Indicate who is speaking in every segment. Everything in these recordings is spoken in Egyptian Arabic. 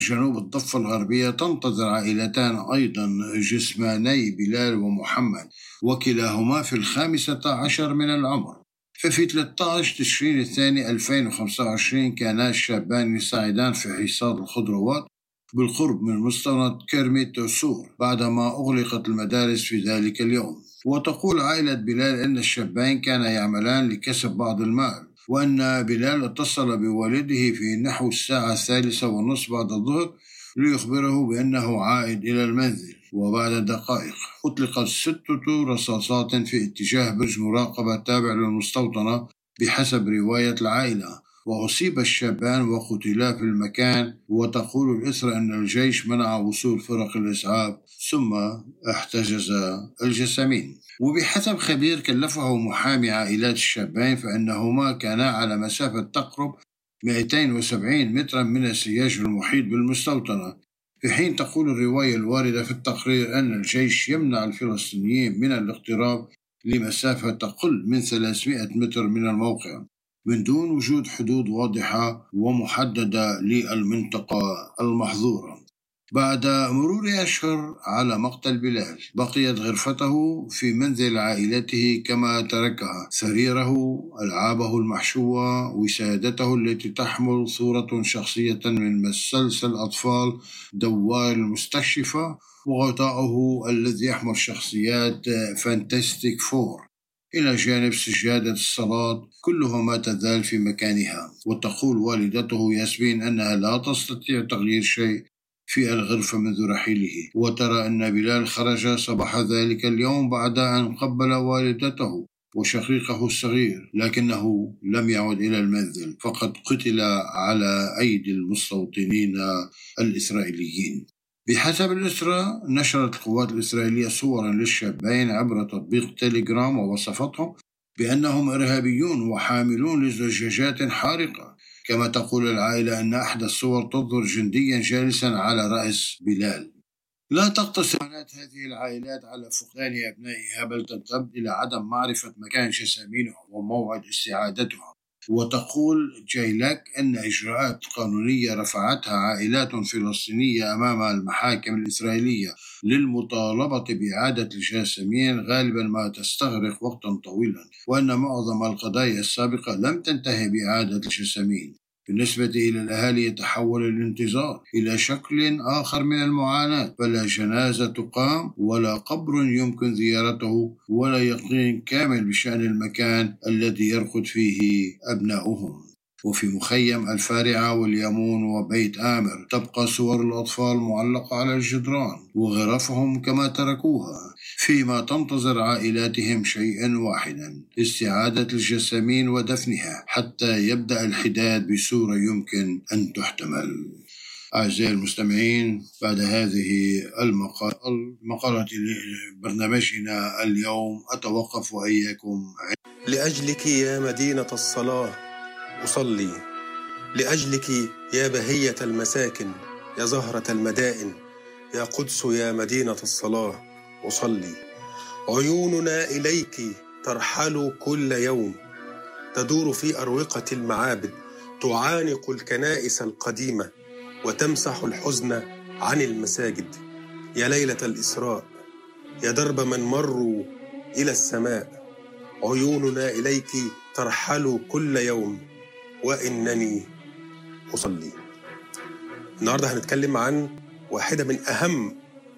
Speaker 1: جنوب الضفة الغربية تنتظر عائلتان أيضا جسماني بلال ومحمد وكلاهما في الخامسة عشر من العمر ففي 13 تشرين الثاني 2025 كانا الشابان يساعدان في حصاد الخضروات بالقرب من مستوى كرميت سور بعدما أغلقت المدارس في ذلك اليوم وتقول عائلة بلال أن الشابين كانا يعملان لكسب بعض المال وأن بلال اتصل بوالده في نحو الساعة الثالثة والنصف بعد الظهر ليخبره بأنه عائد إلى المنزل وبعد دقائق أطلقت ستة رصاصات في اتجاه برج مراقبة تابع للمستوطنة بحسب رواية العائلة وأصيب الشابان وقتلا في المكان وتقول الإسرة أن الجيش منع وصول فرق الإسعاف ثم احتجز الجسامين وبحسب خبير كلفه محامي عائلات الشابين فإنهما كانا على مسافة تقرب 270 مترا من السياج المحيط بالمستوطنة في حين تقول الرواية الواردة في التقرير أن الجيش يمنع الفلسطينيين من الاقتراب لمسافة تقل من 300 متر من الموقع من دون وجود حدود واضحة ومحددة للمنطقة المحظورة بعد مرور أشهر على مقتل بلال بقيت غرفته في منزل عائلته كما تركها سريره ألعابه المحشوة وسادته التي تحمل صورة شخصية من مسلسل أطفال دوار المستكشفة وغطاؤه الذي يحمل شخصيات فانتستيك فور إلى جانب سجادة الصلاة كلها ما تزال في مكانها وتقول والدته ياسمين أنها لا تستطيع تغيير شيء في الغرفة منذ رحيله وترى أن بلال خرج صباح ذلك اليوم بعد أن قبل والدته وشقيقه الصغير لكنه لم يعد إلى المنزل فقد قتل على أيدي المستوطنين الإسرائيليين بحسب الأسرة نشرت القوات الإسرائيلية صورا للشابين عبر تطبيق تيليجرام ووصفتهم بأنهم إرهابيون وحاملون لزجاجات حارقة كما تقول العائلة أن أحد الصور تظهر جنديا جالسا على رأس بلال لا تقتصر معاناة هذه العائلات على فقدان أبنائها بل تمتد إلى عدم معرفة مكان جسامينهم وموعد استعادتهم وتقول جايلاك أن إجراءات قانونية رفعتها عائلات فلسطينية أمام المحاكم الإسرائيلية للمطالبة بإعادة الجاسمين غالبا ما تستغرق وقتا طويلا وأن معظم القضايا السابقة لم تنتهي بإعادة الجسامين بالنسبة إلى الأهالي يتحول الانتظار إلى شكل آخر من المعاناة فلا جنازة تقام ولا قبر يمكن زيارته ولا يقين كامل بشأن المكان الذي يرقد فيه أبناؤهم وفي مخيم الفارعة واليمون وبيت آمر تبقى صور الأطفال معلقة على الجدران وغرفهم كما تركوها فيما تنتظر عائلاتهم شيئا واحدا استعادة الجسامين ودفنها حتى يبدأ الحداد بصورة يمكن أن تحتمل أعزائي المستمعين بعد هذه المقالة برنامجنا اليوم أتوقف وإياكم
Speaker 2: لأجلك يا مدينة الصلاة أصلي لأجلك يا بهية المساكن يا زهرة المدائن يا قدس يا مدينة الصلاة أصلي عيوننا إليك ترحل كل يوم تدور في أروقة المعابد تعانق الكنائس القديمة وتمسح الحزن عن المساجد يا ليلة الإسراء يا درب من مروا إلى السماء عيوننا إليك ترحل كل يوم وإنني أصلي النهاردة هنتكلم عن واحدة من أهم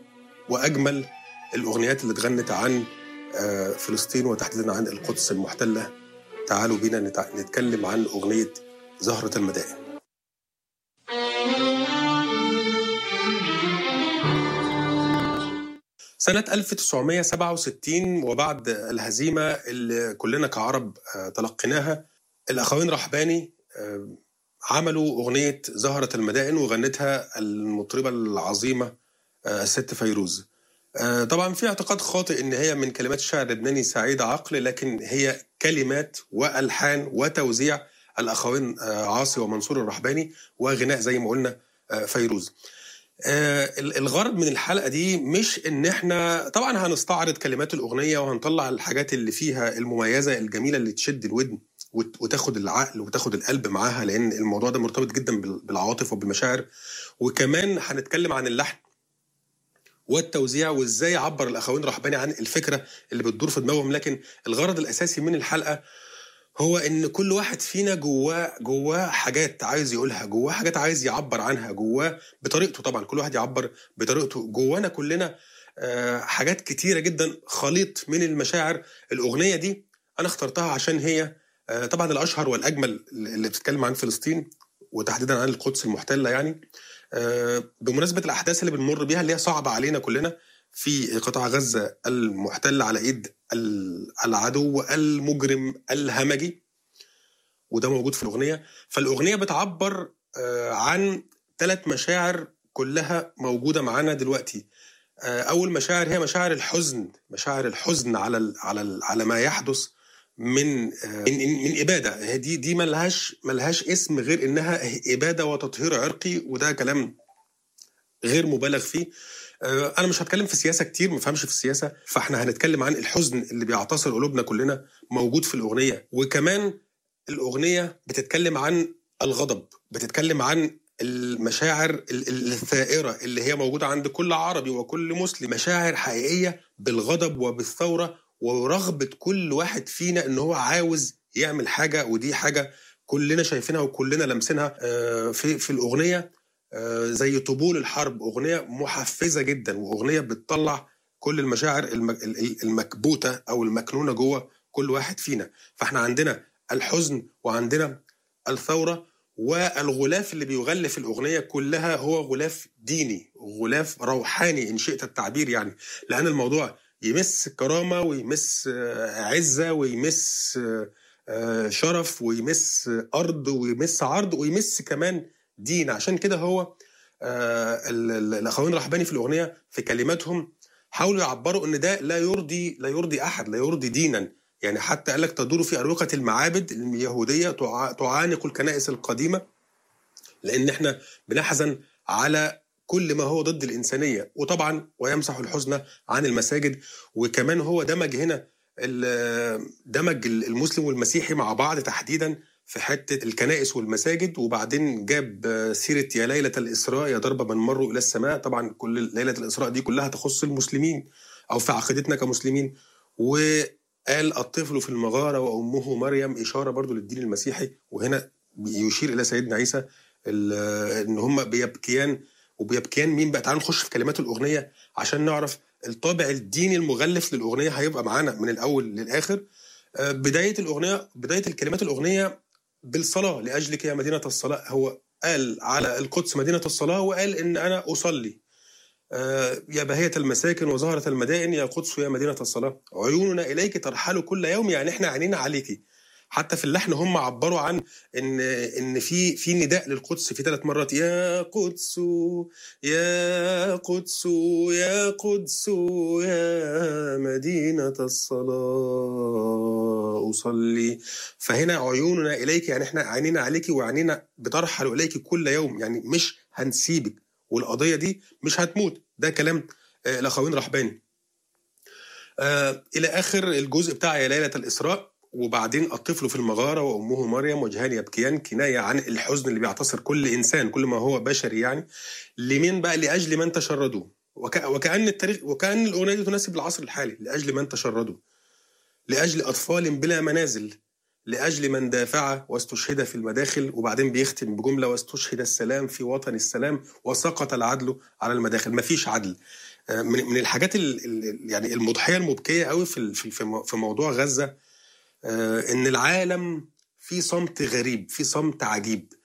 Speaker 2: وأجمل الأغنيات اللي اتغنت عن آه، فلسطين وتحديدا عن القدس المحتلة تعالوا بينا نتكلم عن أغنية زهرة المدائن سنة 1967 وبعد الهزيمة اللي كلنا كعرب آه، تلقيناها الأخوين رحباني آه، عملوا أغنية زهرة المدائن وغنتها المطربة العظيمة آه، الست فيروز آه، طبعا في اعتقاد خاطئ ان هي من كلمات الشاعر اللبناني سعيد عقل لكن هي كلمات والحان وتوزيع الاخوين عاصي ومنصور الرحباني وغناء زي ما قلنا فيروز الغرض من الحلقه دي مش ان احنا طبعا هنستعرض كلمات الاغنيه وهنطلع الحاجات اللي فيها المميزه الجميله اللي تشد الودن وتاخد العقل وتاخد القلب معاها لان الموضوع ده مرتبط جدا بالعواطف وبالمشاعر وكمان هنتكلم عن اللحن والتوزيع وازاي عبر الاخوين رحباني عن الفكره اللي بتدور في دماغهم لكن الغرض الاساسي من الحلقه هو ان كل واحد فينا جواه جواه حاجات عايز يقولها جواه حاجات عايز يعبر عنها جواه بطريقته طبعا كل واحد يعبر بطريقته جوانا كلنا آه، حاجات كتيره جدا خليط من المشاعر الاغنيه دي انا اخترتها عشان هي آه، طبعا الاشهر والاجمل اللي بتتكلم عن فلسطين وتحديدا عن القدس المحتله يعني آه، بمناسبه الاحداث اللي بنمر بيها اللي هي صعبه علينا كلنا في قطاع غزه المحتل على ايد العدو المجرم الهمجي وده موجود في الاغنيه فالاغنيه بتعبر آه، عن ثلاث مشاعر كلها موجوده معانا دلوقتي اول مشاعر هي مشاعر الحزن مشاعر الحزن على على على ما يحدث من من من اباده دي دي ملهاش ملهاش اسم غير انها اباده وتطهير عرقي وده كلام غير مبالغ فيه آه، انا مش هتكلم في السياسه كتير ما فهمش في السياسه فاحنا هنتكلم عن الحزن اللي بيعتصر قلوبنا كلنا موجود في الاغنيه وكمان الاغنيه بتتكلم عن الغضب بتتكلم عن المشاعر الثائره اللي هي موجوده عند كل عربي وكل مسلم مشاعر حقيقيه بالغضب وبالثوره ورغبه كل واحد فينا ان هو عاوز يعمل حاجه ودي حاجه كلنا شايفينها وكلنا لامسينها آه، في في الاغنيه آه، زي طبول الحرب اغنيه محفزه جدا واغنيه بتطلع كل المشاعر المكبوته او المكنونه جوه كل واحد فينا فاحنا عندنا الحزن وعندنا الثوره والغلاف اللي بيغلف الاغنيه كلها هو غلاف ديني غلاف روحاني ان شئت التعبير يعني لان الموضوع يمس كرامة ويمس آه، عزة ويمس آه، شرف ويمس أرض ويمس عرض ويمس كمان دين عشان كده هو آه، الأخوين الرحباني في الأغنية في كلماتهم حاولوا يعبروا ان ده لا يرضي لا يرضي احد لا يرضي دينا يعني حتى قال لك تدور في اروقه المعابد اليهوديه تعانق الكنائس القديمه لان احنا بنحزن على كل ما هو ضد الإنسانية وطبعا ويمسح الحزن عن المساجد وكمان هو دمج هنا دمج المسلم والمسيحي مع بعض تحديدا في حتة الكنائس والمساجد وبعدين جاب سيرة يا ليلة الإسراء يا ضرب من مروا إلى السماء طبعا كل ليلة الإسراء دي كلها تخص المسلمين أو في عقيدتنا كمسلمين وقال الطفل في المغارة وأمه مريم إشارة برضو للدين المسيحي وهنا يشير إلى سيدنا عيسى إن هم بيبكيان وبيبكيان مين بقى تعالوا نخش في كلمات الاغنيه عشان نعرف الطابع الديني المغلف للاغنيه هيبقى معانا من الاول للاخر آه، بدايه الاغنيه بدايه الكلمات الاغنيه بالصلاه لاجلك يا مدينه الصلاه هو قال على القدس مدينه الصلاه وقال ان انا اصلي آه، يا بهية المساكن وزهرة المدائن يا قدس يا مدينة الصلاة عيوننا إليك ترحل كل يوم يعني إحنا عينينا عليكي حتى في اللحن هم عبروا عن ان ان في في نداء للقدس في ثلاث مرات يا قدس يا قدس يا قدس يا مدينة الصلاة أصلي فهنا عيوننا إليك يعني احنا عينينا عليك وعينينا بترحل إليك كل يوم يعني مش هنسيبك والقضية دي مش هتموت ده كلام آه، الأخوين رحباني آه إلى آخر الجزء بتاع يا ليلة الإسراء وبعدين الطفل في المغارة وأمه مريم وجهان يبكيان كناية عن الحزن اللي بيعتصر كل إنسان كل ما هو بشري يعني لمين بقى لأجل من تشردوا وك... وكأن التاريخ وكأن الأغنية دي تناسب العصر الحالي لأجل من تشردوا لأجل أطفال بلا منازل لأجل من دافع واستشهد في المداخل وبعدين بيختم بجملة واستشهد السلام في وطن السلام وسقط العدل على المداخل مفيش عدل آه، من الحاجات يعني المضحية المبكية قوي في في موضوع غزة آه، ان العالم في صمت غريب في صمت عجيب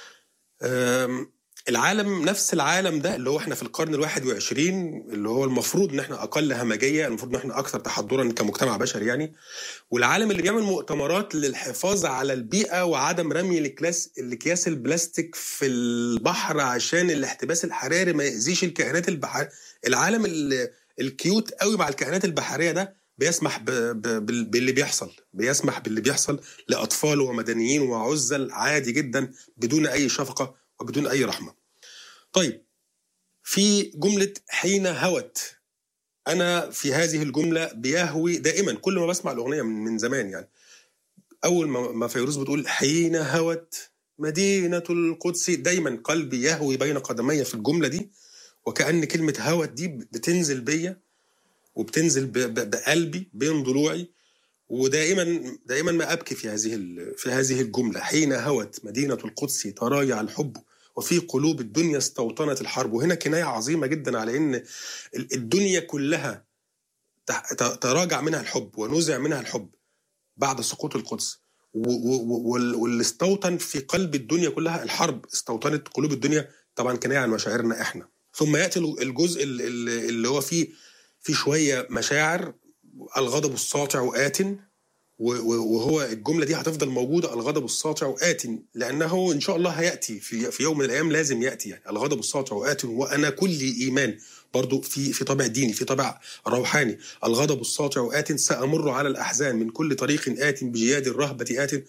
Speaker 2: العالم نفس العالم ده اللي هو احنا في القرن الواحد وعشرين اللي هو المفروض ان احنا اقل همجيه المفروض ان احنا اكثر تحضرا كمجتمع بشري يعني والعالم اللي بيعمل مؤتمرات للحفاظ على البيئه وعدم رمي الاكياس الاكياس البلاستيك في البحر عشان الاحتباس الحراري ما ياذيش الكائنات البحريه العالم الكيوت قوي مع الكائنات البحريه ده بيسمح باللي بيحصل بيسمح باللي بيحصل لأطفال ومدنيين وعزل عادي جدا بدون أي شفقة وبدون أي رحمة طيب في جملة حين هوت أنا في هذه الجملة بيهوي دائما كل ما بسمع الأغنية من, من زمان يعني اول ما ما فيروز بتقول حين هوت مدينه القدس دايما قلبي يهوي بين قدمي في الجمله دي وكأن كلمة هوت دي بتنزل بيا وبتنزل ب- ب- بقلبي بين ضلوعي ودائما دائما ما ابكي في هذه ال- في هذه الجمله حين هوت مدينه القدس تراجع الحب وفي قلوب الدنيا استوطنت الحرب وهنا كنايه عظيمه جدا على ان ال- الدنيا كلها تح- ت- تراجع منها الحب ونزع منها الحب بعد سقوط القدس و- و- وال- واللي استوطن في قلب الدنيا كلها الحرب استوطنت قلوب الدنيا طبعا كنايه عن مشاعرنا احنا ثم ياتي الجزء ال- ال- اللي هو فيه في شويه مشاعر الغضب الساطع وآت و- و- وهو الجمله دي هتفضل موجوده الغضب الساطع وآت لانه ان شاء الله هياتي في في يوم من الايام لازم ياتي يعني الغضب الساطع وآت وانا كل ايمان برضو في في طابع ديني في طابع روحاني الغضب الساطع وآت سامر على الاحزان من كل طريق آت بجياد الرهبه آت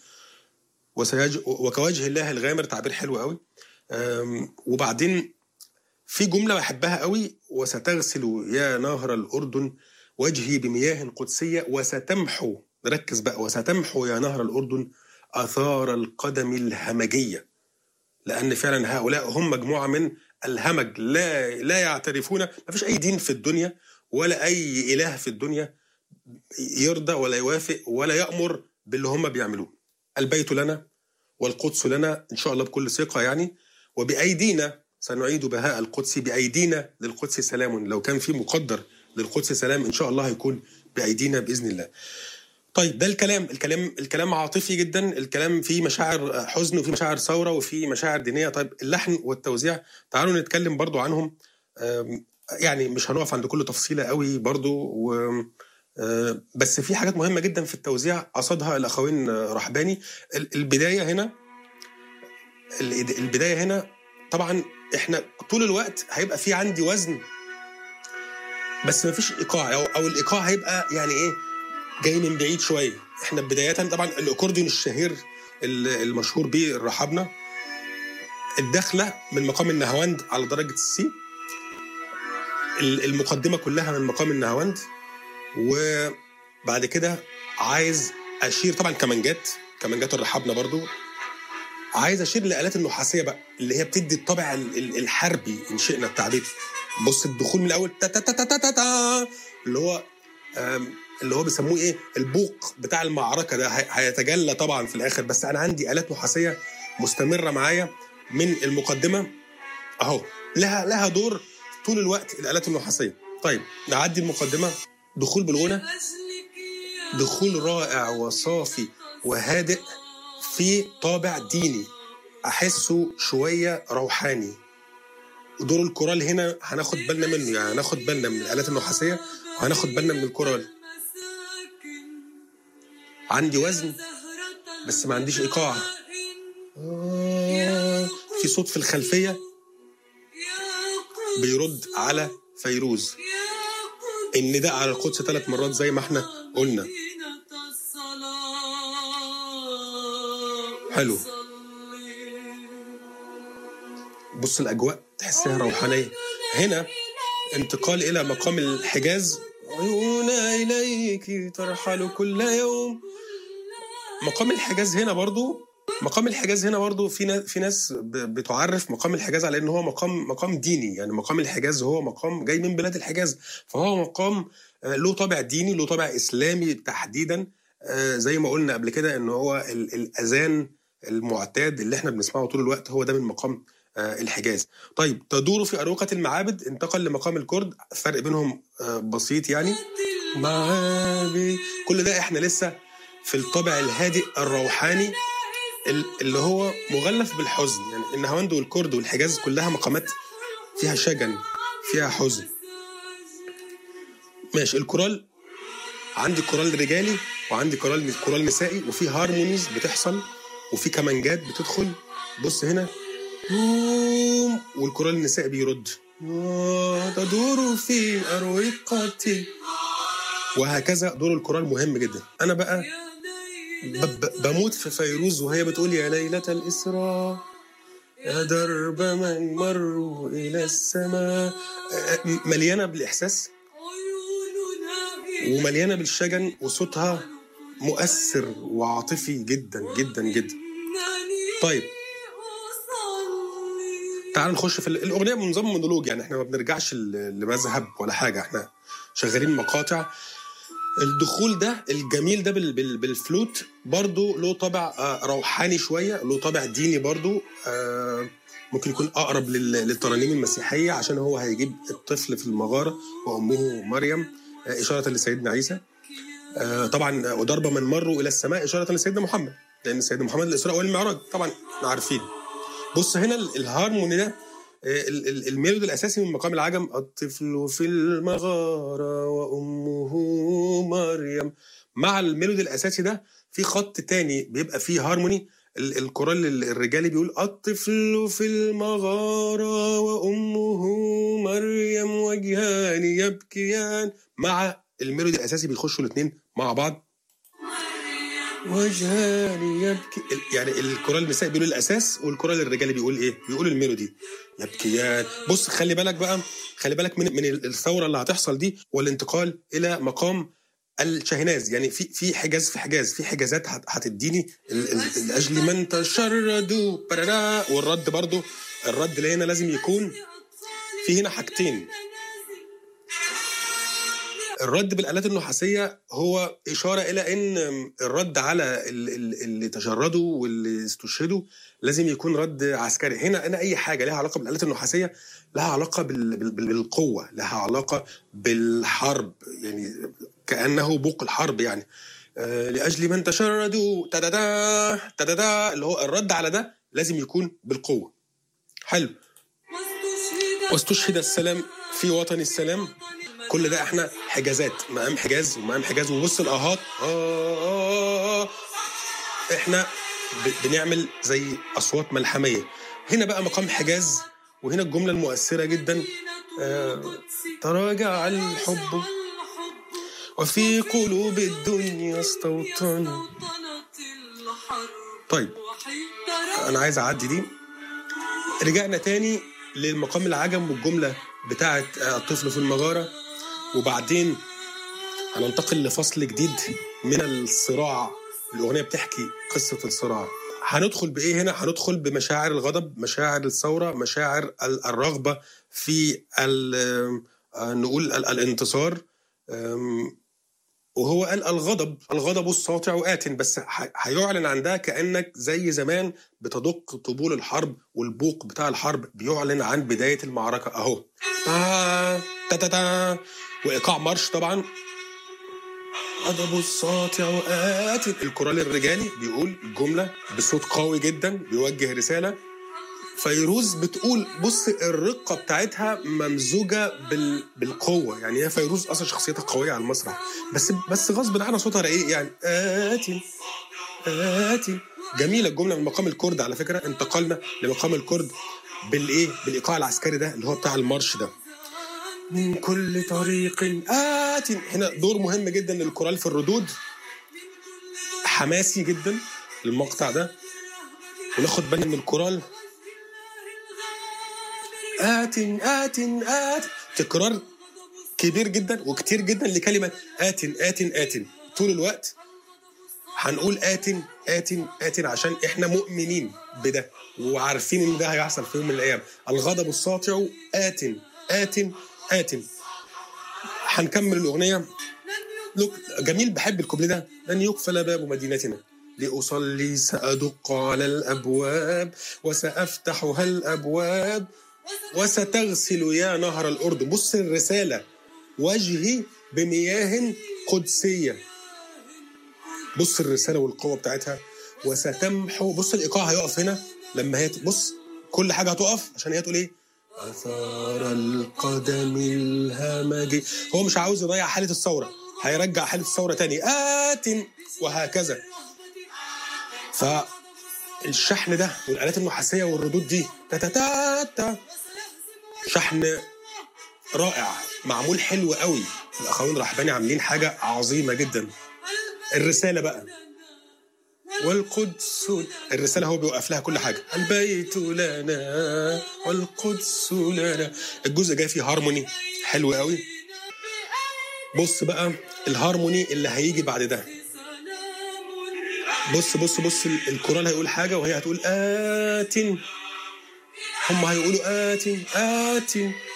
Speaker 2: وسيج وكوجه الله الغامر تعبير حلو قوي أم، وبعدين في جمله بحبها قوي وستغسل يا نهر الاردن وجهي بمياه قدسيه وستمحو ركز بقى وستمحو يا نهر الاردن اثار القدم الهمجيه لان فعلا هؤلاء هم مجموعه من الهمج لا لا يعترفون ما فيش اي دين في الدنيا ولا اي اله في الدنيا يرضى ولا يوافق ولا يامر باللي هم بيعملوه البيت لنا والقدس لنا ان شاء الله بكل ثقه يعني وبايدينا سنعيد بهاء القدس بايدينا للقدس سلام لو كان في مقدر للقدس سلام ان شاء الله هيكون بايدينا باذن الله طيب ده الكلام الكلام الكلام عاطفي جدا الكلام فيه مشاعر حزن وفيه مشاعر ثوره وفيه مشاعر دينيه طيب اللحن والتوزيع تعالوا نتكلم برضو عنهم أم، يعني مش هنقف عند كل تفصيله قوي برضو و أه، بس في حاجات مهمه جدا في التوزيع قصدها الاخوين أه، رحباني ال- البدايه هنا ال- البدايه هنا طبعا احنا طول الوقت هيبقى في عندي وزن بس مفيش ايقاع او او الايقاع هيبقى يعني ايه جاي من بعيد شويه احنا بدايه طبعا الاكورديون الشهير ال- المشهور به الرحابنه الدخله من مقام النهاوند على درجه السي ال- المقدمه كلها من مقام النهاوند وبعد كده عايز اشير طبعا كمانجات كمانجات الرحابنه برضو عايز اشير للالات النحاسيه بقى اللي هي بتدي الطابع ال- ال- الحربي ان شئنا التعبير بص الدخول من الاول تا تا تا تا تا تا تا اللي هو آم، اللي هو بيسموه ايه البوق بتاع المعركه ده هي- هيتجلى طبعا في الاخر بس انا عندي الات نحاسيه مستمره معايا من المقدمه اهو لها لها دور طول الوقت الالات النحاسيه طيب نعدي المقدمه دخول بالغنى دخول رائع وصافي وهادئ في طابع ديني احسه شويه روحاني دور الكورال هنا هناخد بالنا منه يعني هناخد بالنا من الالات النحاسيه وهناخد بالنا من الكورال عندي وزن بس ما عنديش ايقاع آه، في صوت في الخلفيه بيرد على فيروز النداء على القدس ثلاث مرات زي ما احنا قلنا حلو. بص الاجواء تحسها روحانيه هنا انتقال الى مقام الحجاز عيونا اليك ترحل كل يوم مقام الحجاز هنا برضو مقام الحجاز هنا برضو في ناس في ناس ب- بتعرف مقام الحجاز على ان هو مقام مقام ديني يعني مقام الحجاز هو مقام جاي من بلاد الحجاز فهو مقام آه، له طابع ديني له طابع اسلامي تحديدا آه، زي ما قلنا قبل كده ان هو ال- الاذان المعتاد اللي احنا بنسمعه طول الوقت هو ده من مقام آه، الحجاز طيب تدور في أروقة المعابد انتقل لمقام الكرد الفرق بينهم آه، بسيط يعني معابد كل ده احنا لسه في الطابع الهادئ الروحاني ال- اللي هو مغلف بالحزن يعني النهاوند والكرد والحجاز كلها مقامات فيها شجن فيها حزن ماشي الكورال عندي كورال رجالي وعندي كورال كورال نسائي وفي هارمونيز بتحصل وفي كمانجات بتدخل بص هنا يوم والكورال النسائي بيرد تدور في أروقتي وهكذا دور الكورال مهم جدا أنا بقى ب- ب- بموت في فيروز وهي بتقول يا ليلة الإسراء يا درب من مروا إلى السماء آه، م- مليانة بالإحساس ومليانة بالشجن وصوتها مؤثر وعاطفي جدا جدا جدا طيب تعال نخش في ال- الاغنيه بنظام مونولوج يعني احنا ما بنرجعش ل- لمذهب ولا حاجه احنا شغالين مقاطع الدخول ده الجميل ده بال- بال- بالفلوت برضو له طابع آه، روحاني شويه له طابع ديني برضو آه، ممكن يكون اقرب لل- للترانيم المسيحيه عشان هو هيجيب الطفل في المغاره وامه مريم آه، اشاره لسيدنا عيسى آه، طبعا وضرب من مروا الى السماء اشاره لسيدنا محمد لان سيدنا محمد الاسراء والمعراج طبعا احنا عارفين بص هنا ال- الهارموني ده آه، ال- ال- الميلودي الاساسي من مقام العجم الطفل في المغاره وامه مريم مع الميلودي الاساسي ده في خط تاني بيبقى فيه هارموني ال- الكورال ال- الرجالي بيقول الطفل في المغاره وامه مريم وجهان يبكيان مع الميلودي الاساسي بيخشوا الاثنين مع بعض وجهان يبكي ال- يعني الكورال النسائي بيقول الاساس والكورال الرجالي بيقول ايه؟ بيقول الميلودي يبكيان بص خلي بالك بقى خلي بالك من من الثوره اللي هتحصل دي والانتقال الى مقام الشاهناز يعني في في حجاز في حجاز في حجازات هت- هتديني ال- ال- لاجل من تشردوا برارا والرد برضو الرد اللي هنا لازم يكون في هنا حاجتين الرد بالآلات النحاسية هو إشارة إلى أن الرد على ال- ال- اللي تشردوا واللي استشهدوا لازم يكون رد عسكري هنا هنا أي حاجة لها علاقة بالآلات النحاسية لها علاقة بال- بال- بال- بالقوة لها علاقة بالحرب يعني كأنه بوق الحرب يعني آه، لأجل من تشردوا تدادا تدادا اللي هو الرد على ده لازم يكون بالقوة حلو واستشهد السلام في وطن السلام كل ده احنا حجازات مقام حجاز ومقام حجاز وبص الاهات آه آه آه. احنا ب- بنعمل زي اصوات ملحميه هنا بقى مقام حجاز وهنا الجمله المؤثره جدا آه تراجع الحب وفي قلوب الدنيا استوطن طيب انا عايز اعدي دي رجعنا تاني للمقام العجم والجمله بتاعت آه، الطفل في المغاره وبعدين هننتقل لفصل جديد من الصراع الاغنيه بتحكي قصه الصراع هندخل بايه هنا هندخل بمشاعر الغضب مشاعر الثوره مشاعر ال- الرغبه في ال- آه، نقول ال- الانتصار أم، وهو قال الغضب الغضب الساطع آت بس ح- هيعلن عن ده كأنك زي زمان بتدق طبول الحرب والبوق بتاع الحرب بيعلن عن بداية المعركة أهو تا تا تا تا وإيقاع مارش طبعا غضب الساطع آت الكورال الرجالي بيقول جملة بصوت قوي جدا بيوجه رسالة فيروز بتقول بص الرقة بتاعتها ممزوجة بال... بالقوة يعني هي فيروز أصلا شخصيتها قوية على المسرح بس بس غصب عنها صوتها رقيق يعني آتي آتي جميلة الجملة من مقام الكرد على فكرة انتقلنا لمقام الكرد بالإيه بالإيقاع العسكري ده اللي هو بتاع المارش ده من كل طريق آت هنا دور مهم جدا للكورال في الردود حماسي جدا المقطع ده وناخد بالنا من الكورال آت آت آت تكرار كبير جدا وكتير جدا لكلمة آت آت آت طول الوقت هنقول آت آت آت عشان احنا مؤمنين بده وعارفين ان ده هيحصل في يوم من الايام الغضب الساطع آت آت آت هنكمل الاغنيه لوك جميل بحب الكوبليه ده لن يقفل باب مدينتنا لأصلي سأدق على الأبواب وسأفتحها الأبواب وستغسل يا نهر الأردن بص الرسالة وجهي بمياه قدسية بص الرسالة والقوة بتاعتها وستمحو بص الإيقاع هيقف هنا لما هي بص كل حاجة هتقف عشان هي تقول إيه أثار القدم الهمجي هو مش عاوز يضيع حالة الثورة هيرجع حالة الثورة تاني آت وهكذا فالشحن ده والآلات النحاسية والردود دي تا تا تا تا شحن رائع معمول حلو قوي الأخوين رحباني عاملين حاجة عظيمة جدا الرسالة بقى والقدس الرسالة هو بيوقف لها كل حاجة البيت لنا والقدس لنا الجزء جاي فيه هارموني حلو قوي بص بقى الهارموني اللي هيجي بعد ده بص بص بص ال- الكورال هيقول حاجه وهي هتقول آتن هم هيقولوا آتن آتن